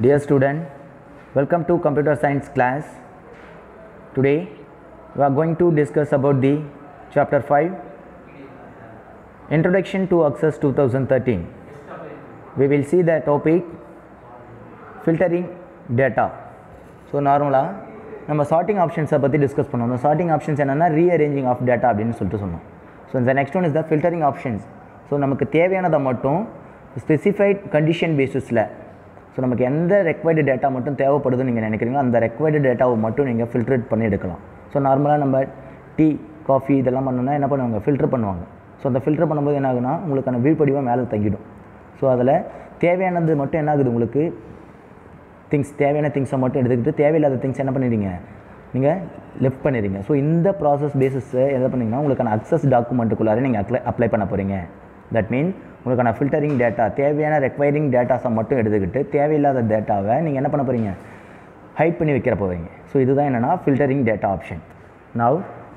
Dear student, welcome to computer science class. Today we are going to discuss about the chapter 5 Introduction to Access 2013. We will see the topic filtering data. So நார்மலாக நம்ம sorting ஆப்ஷன்ஸை பற்றி discuss பண்ணோம் அந்த sorting options என்னென்னா rearranging of data அப்படின்னு சொல்லிட்டு சொன்னோம் ஸோ இந்த next one is the filtering options so நமக்கு தேவையானதை மட்டும் ஸ்பெசிஃபைட் கண்டிஷன் பேசிஸில் ஸோ நமக்கு எந்த ரெக்வைர்டு டேட்டா மட்டும் தேவைப்படுதுன்னு நீங்கள் நினைக்கிறீங்களோ அந்த ரெக்வைர்டு டேட்டாவை மட்டும் நீங்கள் ஃபில்ட்ரேட் பண்ணி எடுக்கலாம் ஸோ நார்மலாக நம்ம டீ காஃபி இதெல்லாம் பண்ணோம்னா என்ன பண்ணுவாங்க ஃபில்டர் பண்ணுவாங்க ஸோ அந்த ஃபில்டர் பண்ணும்போது என்ன ஆகுனா உங்களுக்கான வீழ்படிவாக மேலே தங்கிடும் ஸோ அதில் தேவையானது மட்டும் என்ன ஆகுது உங்களுக்கு திங்ஸ் தேவையான திங்ஸை மட்டும் எடுத்துக்கிட்டு தேவையில்லாத திங்ஸ் என்ன பண்ணிடுங்க நீங்கள் லெஃப்ட் பண்ணிடுங்க ஸோ இந்த ப்ராசஸ் பேசிஸை எதை பண்ணீங்கன்னா உங்களுக்கான அக்சஸ் டாக்குமெண்ட்டுக்குள்ளார நீங்கள் அப்ளை அப்ளை பண்ண போகிறீங்க தட் மீன் உங்களுக்கான ஃபில்டரிங் டேட்டா தேவையான ரெக்வயரிங் டேட்டாஸை மட்டும் எடுத்துக்கிட்டு தேவையில்லாத டேட்டாவை நீங்கள் என்ன பண்ண போகிறீங்க ஹைட் பண்ணி வைக்கிற போவீங்க ஸோ இதுதான் என்னென்னா filtering data option now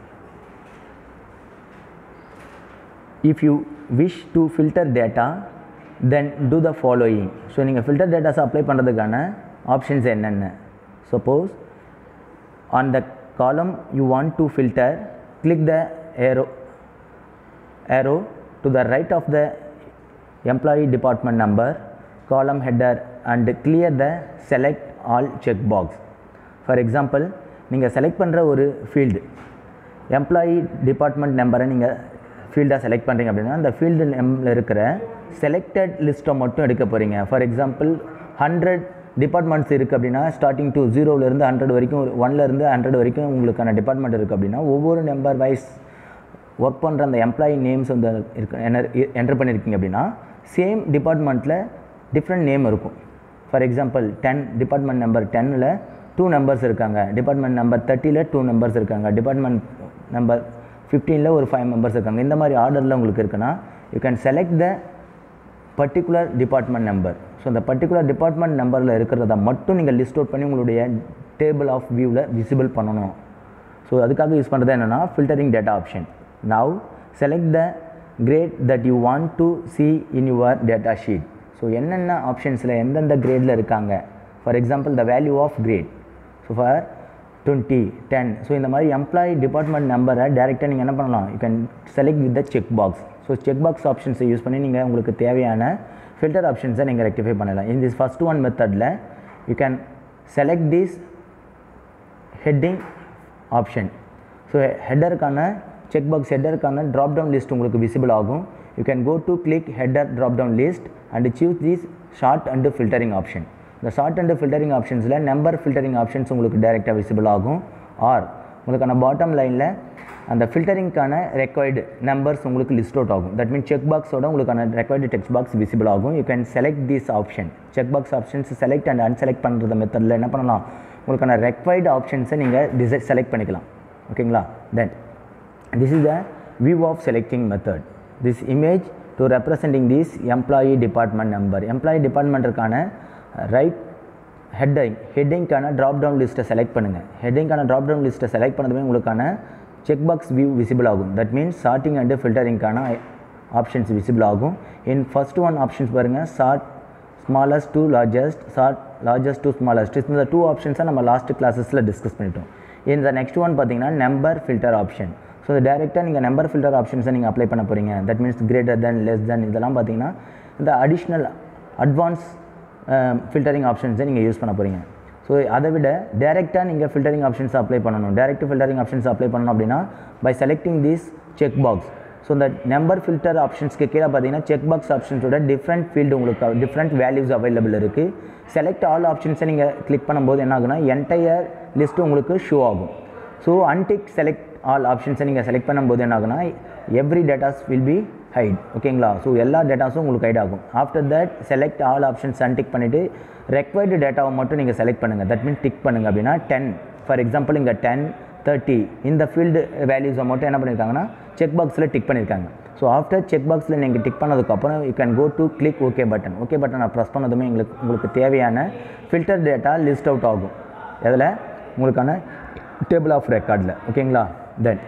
if you wish to filter data then do the following so நீங்கள் ஃபில்டர் டேட்டாஸை அப்ளை பண்ணுறதுக்கான ஆப்ஷன்ஸ் என்னென்ன suppose on the column you want to filter click the arrow arrow to the right of the employee department number column header and clear the select all check box for example நீங்கள் select பண்ணுற ஒரு field employee department நம்பரை நீங்கள் ஃபீல்டாக select பண்ணுறீங்க அப்படின்னா அந்த field நெம்மில் இருக்கிற selected லிஸ்ட்டை மட்டும் எடுக்க போகிறீங்க ஃபார் எக்ஸாம்பிள் ஹண்ட்ரட் டிபார்ட்மெண்ட்ஸ் இருக்குது அப்படின்னா ஸ்டார்டிங் டு ஜீரோவிலேருந்து ஹண்ட்ரட் வரைக்கும் ஒன்லேருந்து ஹண்ட்ரட் வரைக்கும் உங்களுக்கான டிபார்ட்மெண்ட் இருக்குது அப்படின்னா ஒவ்வொரு நம்பர் வைஸ் ஒர்க் பண்ணுற அந்த எம்ப்ளாயி நேம்ஸ் வந்து இருக்கு என்டர் பண்ணியிருக்கீங்க அப்படின்னா சேம் டிபார்ட்மெண்ட்டில் டிஃப்ரெண்ட் நேம் இருக்கும் for example ten department number டென்னில் டூ நம்பர்ஸ் இருக்காங்க டிபார்ட்மெண்ட் நம்பர் தேர்ட்டியில் டூ நம்பர்ஸ் இருக்காங்க டிபார்ட்மெண்ட் நம்பர் ஃபிஃப்டீனில் ஒரு ஃபைவ் மெம்பர்ஸ் இருக்காங்க இந்த மாதிரி ஆர்டரில் உங்களுக்கு இருக்குன்னா you can select the particular department number so அந்த பர்டிகுலர் டிபார்ட்மெண்ட் நம்பரில் இருக்கிறத மட்டும் நீங்கள் லிஸ்ட் அவுட் பண்ணி உங்களுடைய டேபிள் ஆஃப் வியூவில் விசிபிள் பண்ணணும் ஸோ அதுக்காக யூஸ் பண்ணுறது என்னென்னா filtering data option now select the great that you want to see in your data sheet so என்னென்ன ஆப்ஷன்ஸில் எந்தெந்த கிரேடில் இருக்காங்க for example the value of grade so for twenty ten so இந்த மாதிரி எம்ப்ளாயி டிபார்ட்மெண்ட் நம்பரை டேரெக்டாக நீங்கள் என்ன பண்ணலாம் you can select with the check box so check box ஆப்ஷன்ஸை யூஸ் பண்ணி நீங்கள் உங்களுக்கு தேவையான ஃபில்டர் ஆப்ஷன்ஸை நீங்கள் ரெக்டிஃபை பண்ணலாம் இன் திஸ் ஃபஸ்ட் ஒன் மெத்தடில் you can select this heading option so ஹெட்டருக்கான செக் பாக்ஸ் ஹெட்டருக்கான ட்ராப் டவுன் லிஸ்ட் உங்களுக்கு விசிபிள் ஆகும் you can go to click header drop down list and choose this sort and filtering option இந்த sort and filtering ஆப்ஷன்ஸில் number filtering options உங்களுக்கு டைரெக்டாக visible ஆகும் or உங்களுக்கான பாட்டம் லைனில் அந்த ஃபில்டரிங்க்கான ரெக்வயர்டு நம்பர்ஸ் உங்களுக்கு லிஸ்ட் அவுட் ஆகும் தட் மீன் செக் பாக்ஸோட உங்களுக்கான ரெக்வயர்டு டெக்ஸ்ட் பாக்ஸ் விசிபிள் ஆகும் you can select this option check box options select and unselect பண்ணுற மெத்தடில் என்ன பண்ணலாம் உங்களுக்கான ரெக்வயர்டு ஆப்ஷன்ஸை நீங்கள் டிசை செலக்ட் பண்ணிக்கலாம் ஓகேங்களா then this is the view of selecting method this image to representing this employee department number employee டிபார்ட்மெண்ட்டுக்கான ரைட் ஹெட்டிங் ஹெட்டிங்க்கான ட்ராப் டவுன் லிஸ்ட்டை செலக்ட் பண்ணுங்கள் ஹெட்டிங்க்கான ட்ராப் டவுன் லிஸ்ட்டை செலக்ட் பண்ணதுமே உங்களுக்கான செக் பாக்ஸ் வியூ விசிபிள் ஆகும் தட் மீன்ஸ் சார்ட்டிங் அண்டு ஃபில்டரிங்க்கான ஆப்ஷன்ஸ் விசிபிள் ஆகும் இன் ஃபஸ்ட் ஒன் ஆப்ஷன்ஸ் பாருங்கள் sort smallest to largest sort largest to smallest இந்த டூ ஆப்ஷன்ஸை நம்ம லாஸ்ட் கிளாஸஸில் டிஸ்கஸ் பண்ணிட்டோம் இந்த நெக்ஸ்ட் ஒன் பார்த்தீங்கன்னா நம்பர் ஃபில்டர் ஆப்ஷன் ஸோ டேரெக்டாக நீங்கள் நம்பர் ஃபில்டர் ஆப்ஷன்ஸை நீங்கள் அப்ளை பண்ண போகிறீங்க that means greater than less than இதெல்லாம் பார்த்தீங்கன்னா இந்த அடிஷ்னல் அட்வான்ஸ் ஃபில்டரிங் ஆப்ஷன்ஸை நீங்கள் யூஸ் பண்ண போகிறீங்க ஸோ அதை விட டேரெக்டாக நீங்கள் ஃபில்டரிங் ஆப்ஷன்ஸ் அப்ளை பண்ணணும் டேரெக்ட் ஃபில்டரிங் ஆப்ஷன்ஸ் அப்ளை பண்ணணும் அப்படின்னா by selecting this check box so இந்த நம்பர் ஃபில்டர் ஆப்ஷன்ஸ்க்கு கீழே பார்த்தீங்கன்னா செக் பாக்ஸ் ஆப்ஷன்ஸோட டிஃப்ரெண்ட் ஃபீல்டு உங்களுக்கு டிஃப்ரெண்ட் வேல்யூஸ் அவைலபிள் இருக்குது செலக்ட் ஆல் ஆப்ஷன்ஸை நீங்கள் கிளிக் பண்ணும்போது என்ன ஆகுனா என்டையர் லிஸ்ட்டு உங்களுக்கு ஷோ ஆகும் ஸோ அன்டிக் செலக்ட் ஆல் ஆப்ஷன்ஸை நீங்கள் செலக்ட் பண்ணும்போது என்ன ஆகுனா every datas will be hide ஓகேங்களா ஸோ எல்லா டேட்டாஸும் உங்களுக்கு ஹைட் ஆகும் after that select all options untick பண்ணிவிட்டு ரெக்வயர்டு டேட்டாவை மட்டும் நீங்கள் செலக்ட் பண்ணுங்கள் தட் மீன் டிக் பண்ணுங்கள் அப்படின்னா டென் ஃபார் எக்ஸாம்பிள் இங்கே டென் தேர்ட்டி இந்த ஃபீல்டு வேல்யூஸை மட்டும் என்ன பண்ணியிருக்காங்கன்னா செக் பாக்ஸில் டிக் பண்ணியிருக்காங்க ஸோ ஆஃப்டர் செக் பாக்ஸில் நீங்கள் டிக் பண்ணதுக்கப்புறம் you can go to click okay button okay பட்டனை ப்ரெஸ் பண்ணதுமே எங்களுக்கு உங்களுக்கு தேவையான ஃபில்டர் டேட்டா லிஸ்ட் அவுட் ஆகும் அதில் உங்களுக்கான டேபிள் ஆஃப் ரெக்கார்டில் ஓகேங்களா then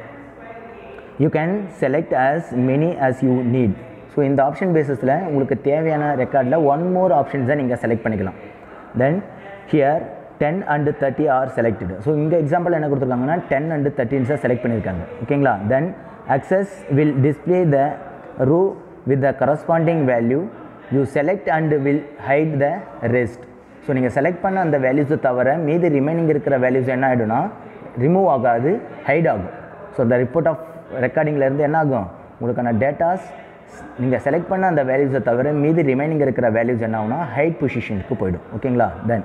you can select as many as you need so இந்த ஆப்ஷன் பேஸஸில் உங்களுக்கு தேவையான ரெக்கார்டில் ஒன் மோர் ஆப்ஷன்ஸை நீங்கள் செலக்ட் பண்ணிக்கலாம் then here ten and thirty are selected so இங்கே எக்ஸாம்பிள் என்ன கொடுத்துருக்காங்கன்னா டென் அண்டு தேர்ட்டின்ஸை செலக்ட் பண்ணியிருக்காங்க ஓகேங்களா then Access will display the row with the corresponding value you select and will hide the rest so நீங்கள் செலக்ட் பண்ண அந்த வேல்யூஸை தவிர மீதி ரிமைனிங் இருக்கிற வேல்யூஸ் என்ன ஆகிடும்னா ரிமூவ் ஆகாது ஹைட் ஆகும் ஸோ த ரிப்போர்ட் ஆஃப் ரெக்கார்டிங்லேருந்து என்ன ஆகும் உங்களுக்கான டேட்டாஸ் நீங்கள் செலக்ட் பண்ண அந்த வேல்யூஸை தவிர மீதி ரிமைனிங் இருக்கிற வேல்யூஸ் என்ன ஆகும்னா ஹைட் பொசிஷனுக்கு போயிடும் ஓகேங்களா then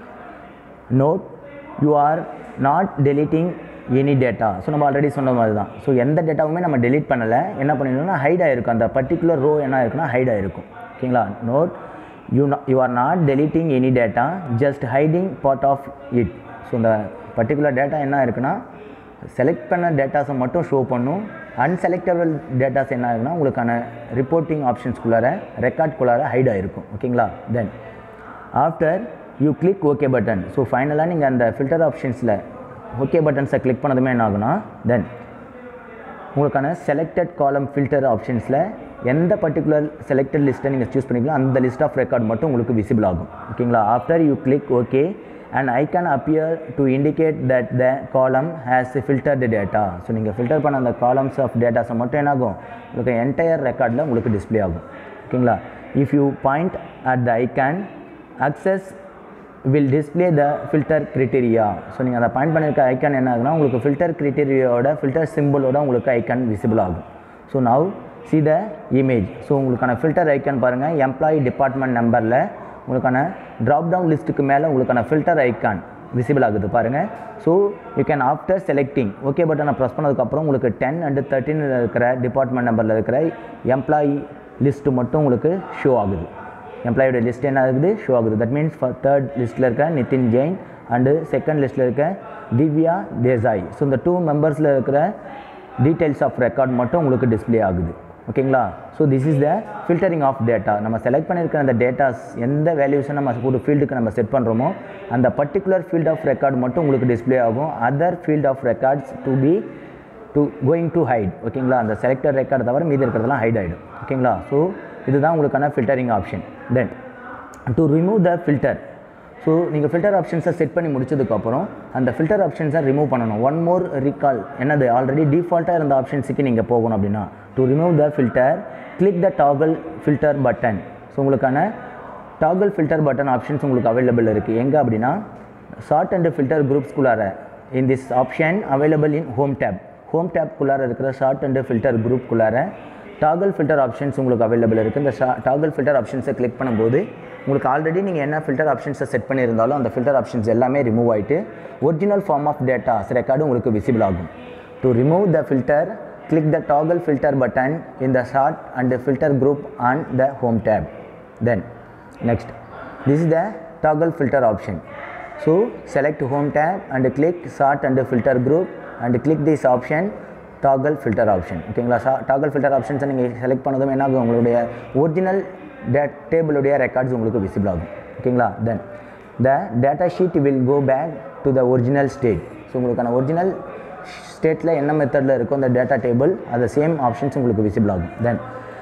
note you are not deleting any data so நம்ம ஆல்ரெடி சொன்ன மாதிரி தான் ஸோ எந்த டேட்டாவுமே நம்ம டெலீட் பண்ணலை என்ன பண்ணிடணும்னா ஹைட் ஆகிருக்கும் அந்த பர்டிகுலர் ரோ என்ன ஆயிருக்குன்னா ஹைட் ஆகிருக்கும் ஓகேங்களா note you you are not deleting any data just hiding part of it so இந்த பர்டிகுலர் டேட்டா என்ன இருக்குன்னா செலக்ட் பண்ண டேட்டாஸை மட்டும் ஷோ பண்ணும் அன்செலக்டபிள் டேட்டாஸ் என்ன ஆகுனா உங்களுக்கான ரிப்போர்ட்டிங் ஆப்ஷன்ஸ்குள்ளார ரெக்கார்ட்குள்ளார ஹைட் ஆகிருக்கும் ஓகேங்களா then after you click okay button so ஃபைனலாக நீங்கள் அந்த ஃபில்டர் ஆப்ஷன்ஸில் ஓகே பட்டன்ஸை கிளிக் பண்ணதுமே என்ன ஆகுனா தென் உங்களுக்கான செலக்டட் காலம் ஃபில்டர் ஆப்ஷன்ஸில் எந்த பர்டிகுலர் செலக்டட் லிஸ்ட்டை நீங்கள் சூஸ் பண்ணிக்கலாம் அந்த லிஸ்ட் ஆஃப் ரெக்கார்ட் மட்டும் உங்களுக்கு விசிபிள் ஆகும் ஓகேங்களா after you click okay and I can appear to indicate that the column has filtered data so நீங்கள் ஃபில்டர் பண்ண அந்த காலம்ஸ் ஆஃப் டேட்டாஸை மட்டும் என்ன ஆகும் உங்களுக்கு என்டையர் ரெக்கார்டில் உங்களுக்கு டிஸ்பிளே ஆகும் ஓகேங்களா if you point at the icon Access will display the filter criteria so நீங்கள் அதை பாயிண்ட் பண்ணியிருக்க ஐக்கான் என்ன ஆகுனா உங்களுக்கு ஃபில்டர் க்ரிட்டீரியாவோட ஃபில்டர் சிம்பிளோட உங்களுக்கு ஐக்கான் விசிபிள் ஆகும் so now see the image so உங்களுக்கான ஃபில்டர் ஐக்கான் பாருங்கள் எம்ப்ளாயி டிபார்ட்மெண்ட் நம்பரில் உங்களுக்கான ட்ராப் டவுன் லிஸ்ட்டுக்கு மேலே உங்களுக்கான ஃபில்டர் ஐக்கான் விசிபிள் ஆகுது பாருங்கள் so you can after selecting okay பட்டனை ப்ரெஸ் பண்ணதுக்கப்புறம் உங்களுக்கு டென் அண்டு தேர்ட்டின் இருக்கிற டிபார்ட்மெண்ட் நம்பரில் இருக்கிற எம்ப்ளாயி லிஸ்ட்டு மட்டும் உங்களுக்கு ஷோ ஆகுது எம்ப்ளாயோட லிஸ்ட் என்ன ஆகுது ஷோ ஆகுது தட் மீன்ஸ் ஃபார் தேர்ட் லிஸ்ட்டில் இருக்க நிதின் ஜெயின் அண்டு செகண்ட் லிஸ்ட்டில் இருக்க திவ்யா தேசாய் ஸோ இந்த டூ மெம்பர்ஸில் இருக்கிற டீட்டெயில்ஸ் ஆஃப் ரெக்கார்ட் மட்டும் உங்களுக்கு டிஸ்பிளே ஆகுது ஓகேங்களா so this is the filtering of data நம்ம செலக்ட் பண்ணியிருக்கிற அந்த டேட்டாஸ் எந்த வேல்யூஸை நம்ம ஒரு ஃபீல்டுக்கு நம்ம செட் பண்ணுறோமோ அந்த பர்டிகுலர் ஃபீல்ட் ஆஃப் ரெக்கார்ட் மட்டும் உங்களுக்கு டிஸ்பிளே ஆகும் other field of records to be to going to hide ஓகேங்களா அந்த செலக்டட் ரெக்கார்டு தவிர மீதி இருக்கிறதெல்லாம் ஹைட் ஆகிடும் ஓகேங்களா ஸோ இதுதான் உங்களுக்கான filtering option then to remove the filter so நீங்கள் ஃபில்டர் ஆப்ஷன்ஸை செட் பண்ணி முடிச்சதுக்கப்புறம் அந்த ஃபில்டர் ஆப்ஷன்ஸை ரிமூவ் பண்ணணும் ஒன் மோர் ரீகால் என்னது ஆல்ரெடி டிஃபால்ட்டாக இருந்த ஆப்ஷன்ஸுக்கு நீங்கள் போகணும் அப்படின்னா to remove the filter click the toggle filter button so உங்களுக்கான டாகல் ஃபில்டர் பட்டன் ஆப்ஷன்ஸ் உங்களுக்கு அவைலபிள் இருக்குது எங்கே அப்படின்னா ஷார்ட் அண்ட் ஃபில்டர் குரூப்ஸ்குள்ளார in this option available in home tab home டேப்குள்ளார இருக்கிற ஷார்ட் அண்ட் ஃபில்டர் குரூப்குள்ளார டாகல் ஃபில்டர் ஆப்ஷன்ஸ் உங்களுக்கு அவைலபிள் இருக்குது இந்த டாகல் ஃபில்டர் ஆப்ஷன்ஸை கிளிக் பண்ணும்போது உங்களுக்கு ஆல்ரெடி நீங்கள் என்ன ஃபில்டர் ஆப்ஷன்ஸை செட் பண்ணியிருந்தாலும் அந்த ஃபில்டர் ஆப்ஷன்ஸ் எல்லாமே ரிமூவ் ஆகிட்டு original form of datas record உங்களுக்கு விசிபிள் ஆகும் to remove the filter click the toggle filter button in the sort and filter group on the home tab then next this is the toggle filter option so select home tab and click sort and filter group and click this option toggle filter option ஓகேங்களா toggle filter ஆப்ஷன்ஸை நீங்கள் select பண்ணதும் என்ன ஆகும் உங்களுடைய original டே டேபிளுடைய records உங்களுக்கு விசிபிள் ஆகும் ஓகேங்களா then the data sheet will go back to the original state so உங்களுக்கான ஒரிஜினல் ஸ்டேட்டில் என்ன மெத்தடில் இருக்கோ அந்த டேட்டா டேபிள் அது சேம் ஆப்ஷன்ஸ் உங்களுக்கு விசிபிள் ஆகும் then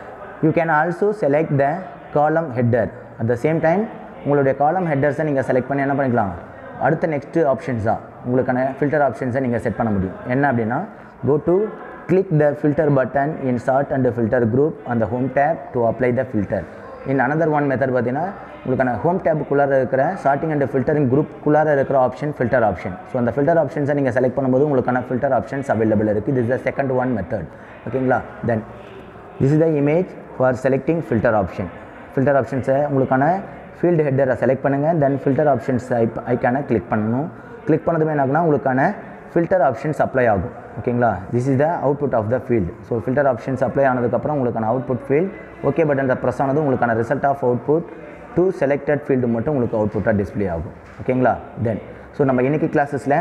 you can also select the column header at the same time உங்களுடைய காலம் ஹெட்டர்ஸை நீங்கள் செலக்ட் பண்ணி என்ன பண்ணிக்கலாம் அடுத்த நெக்ஸ்ட் ஆப்ஷன்ஸ் தான் உங்களுக்கான ஃபில்டர் ஆப்ஷன்ஸை நீங்கள் செட் பண்ண முடியும் என்ன அப்படின்னா go to click the filter button in sort and filter group அந்த home tab to apply the filter in another one method பார்த்தீங்கன்னா உங்களுக்கான ஹோம் டேப்புக்குள்ளார இருக்கிற சார்ட்டிங் அண்ட் ஃபில்டரிங் குரூப்புக்குள்ளார இருக்கிற ஆப்ஷன் ஃபில்டர் ஆப்ஷன் ஸோ அந்த ஃபில்டர் ஆப்ஷன்ஸை நீங்கள் செலக்ட் பண்ணும்போது உங்களுக்கான ஃபில்டர் ஆப்ஷன்ஸ் அவைலபிள் இருக்குது this is the second one method ஓகேங்களா then this is the image for selecting filter option filter ஆப்ஷன்ஸை உங்களுக்கான ஃபீல்டு ஹெட்டரை செலக்ட் பண்ணுங்கள் தென் ஃபில்டர் ஆப்ஷன்ஸ் ஐ ஐக்கான கிளிக் பண்ணணும் கிளிக் பண்ணதுமே என்ன ஆகுனா உங்களுக்கான ஃபில்டர் ஆப்ஷன்ஸ் அப்ளை ஆகும் ஓகேங்களா this is the output of the field so filter options apply ஆனதுக்கப்புறம் உங்களுக்கான output field okay button press ஆனது உங்களுக்கான result of output to selected field மட்டும் உங்களுக்கு அவுட்புட்டாக டிஸ்ப்ளே ஆகும் ஓகேங்களா தென் ஸோ நம்ம இன்றைக்கி கிளாஸஸில்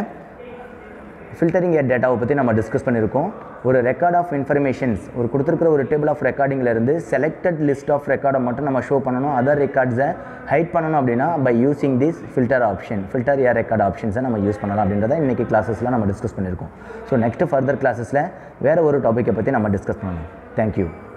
ஃபில்டரிங் ஏர் டேட்டாவை பற்றி நம்ம டிஸ்கஸ் பண்ணியிருக்கோம் ஒரு ரெக்கார்ட் ஆஃப் இன்ஃபர்மேஷன்ஸ் ஒரு கொடுத்துருக்கிற ஒரு டேபிள் ஆஃப் ரெக்கார்டிங்லேருந்து செலக்டட் லிஸ்ட் ஆஃப் ரெக்கார்டை மட்டும் நம்ம ஷோ பண்ணணும் அதர் ரெக்கார்ட்ஸை ஹைட் பண்ணணும் அப்படின்னா by using this filter option filter or record ஆப்ஷன்ஸை நம்ம யூஸ் பண்ணலாம் அப்படின்றத இன்றைக்கி கிளாஸஸில் நம்ம டிஸ்கஸ் பண்ணியிருக்கோம் ஸோ நெக்ஸ்ட் ஃபர்தர் கிளாஸஸில் வேறு ஒரு டாப்பிக்கை பற்றி நம்ம டிஸ்கஸ் பண்ணணும் தேங்க்யூ